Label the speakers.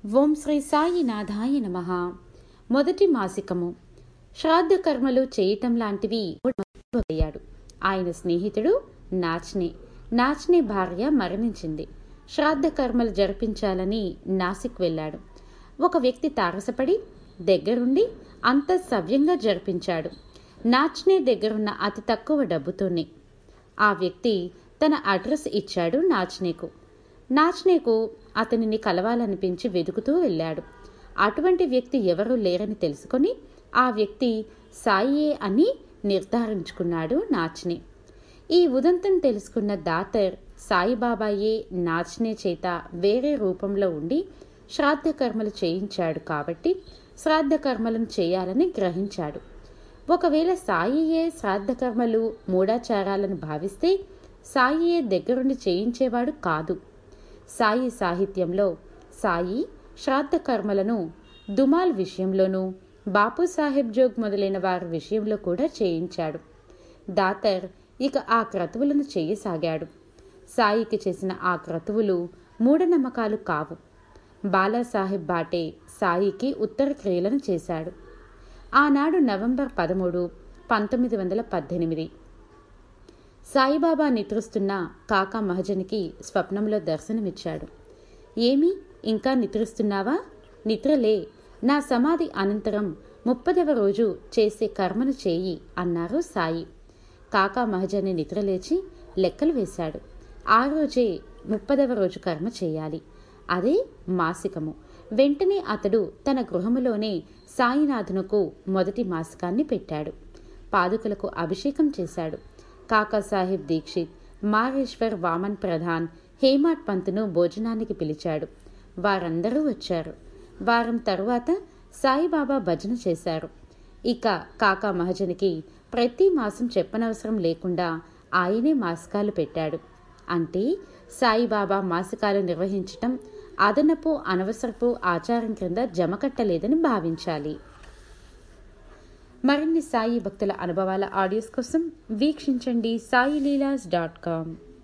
Speaker 1: ఓం శ్రీ సాయినాథాయ నమ మొదటి మాసికము శ్రాద్ధ కర్మలు చేయటం లాంటివి అయ్యాడు ఆయన స్నేహితుడు నాచ్నే నాచ్నే భార్య మరణించింది శ్రాద్ధ కర్మలు జరిపించాలని నాసిక్ వెళ్ళాడు ఒక వ్యక్తి తారసపడి దగ్గరుండి అంత సవ్యంగా జరిపించాడు నాచ్నే దగ్గరున్న అతి తక్కువ డబ్బుతోనే ఆ వ్యక్తి తన అడ్రస్ ఇచ్చాడు నాచ్నేకు నాచ్నేకు అతనిని కలవాలనిపించి వెతుకుతూ వెళ్ళాడు అటువంటి వ్యక్తి ఎవరూ లేరని తెలుసుకొని ఆ వ్యక్తి సాయియే అని నిర్ధారించుకున్నాడు నాచ్నే ఈ ఉదంతం తెలుసుకున్న దాతర్ సాయిబాబాయే నాచ్నే చేత వేరే రూపంలో ఉండి శ్రాద్ధ కర్మలు చేయించాడు కాబట్టి శ్రాద్ధ కర్మలను చేయాలని గ్రహించాడు ఒకవేళ సాయియే శ్రాద్ధ కర్మలు మూఢాచారాలను భావిస్తే సాయియే దగ్గరుండి చేయించేవాడు కాదు సాయి సాహిత్యంలో సాయి శ్రాద్ధ కర్మలను దుమాల్ విషయంలోనూ బాపు సాహెబ్ జోగ్ మొదలైన వారి విషయంలో కూడా చేయించాడు దాతర్ ఇక ఆ క్రతువులను చేయసాగాడు సాయికి చేసిన ఆ క్రతువులు మూఢనమ్మకాలు కావు బాలాసాహెబ్ బాటే సాయికి ఉత్తర క్రియలను చేశాడు ఆనాడు నవంబర్ పదమూడు పంతొమ్మిది వందల పద్దెనిమిది సాయిబాబా నిద్రిస్తున్న కాకా మహజనికి స్వప్నంలో దర్శనమిచ్చాడు ఏమి ఇంకా నిద్రిస్తున్నావా నిద్రలే నా సమాధి అనంతరం ముప్పదవ రోజు చేసే కర్మను చేయి అన్నారు సాయి కాకా మహజని నిద్రలేచి లెక్కలు వేశాడు ఆ రోజే ముప్పదవ రోజు కర్మ చేయాలి అదే మాసికము వెంటనే అతడు తన గృహములోనే సాయినాథునకు మొదటి మాసికాన్ని పెట్టాడు పాదుకలకు అభిషేకం చేశాడు కాకాసాహెబ్ దీక్షిత్ మారేశ్వర్ వామన్ ప్రధాన్ హేమాట్ పంతును భోజనానికి పిలిచాడు వారందరూ వచ్చారు వారం తరువాత సాయిబాబా భజన చేశారు ఇక కాకా మహజనికి ప్రతి మాసం చెప్పనవసరం లేకుండా ఆయనే మాసికాలు పెట్టాడు అంటే సాయిబాబా మాసికాలు నిర్వహించటం అదనపు అనవసరపు ఆచారం క్రింద జమకట్టలేదని భావించాలి మరిన్ని సాయి భక్తుల అనుభవాల ఆడియోస్ కోసం వీక్షించండి సాయి లీలాస్ డాట్ కామ్